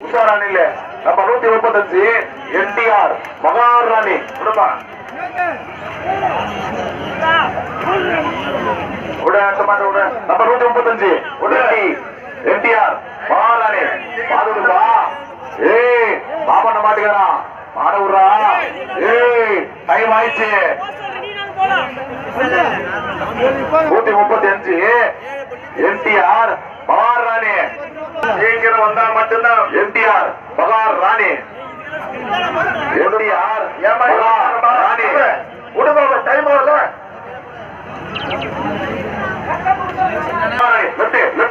உஷாராணில நம்ம நூத்தி முப்பத்தஞ்சு என்டிஆர் மகாராணி விடுப்பா விட ஆட்டமாட்ட விட நம்ம நூத்தி முப்பத்தஞ்சு உடனடி என்டிஆர் மகாராணி பாதுடுப்பா ஏய் பாபண்ண மாட்டுக்கிறான் மாடவுறா ஏய் டைம் ஆயிடுச்சு நூத்தி முப்பத்தி அஞ்சு என்டிஆர் பகார் ராணி சீக்கிரம் வந்தா மட்டும்தான் என்டிஆர் பகார் ராணி என்டிஆர் பகார் ராணி விடுங்க டைம் ஆகல லெஃப்ட் லெஃப்ட்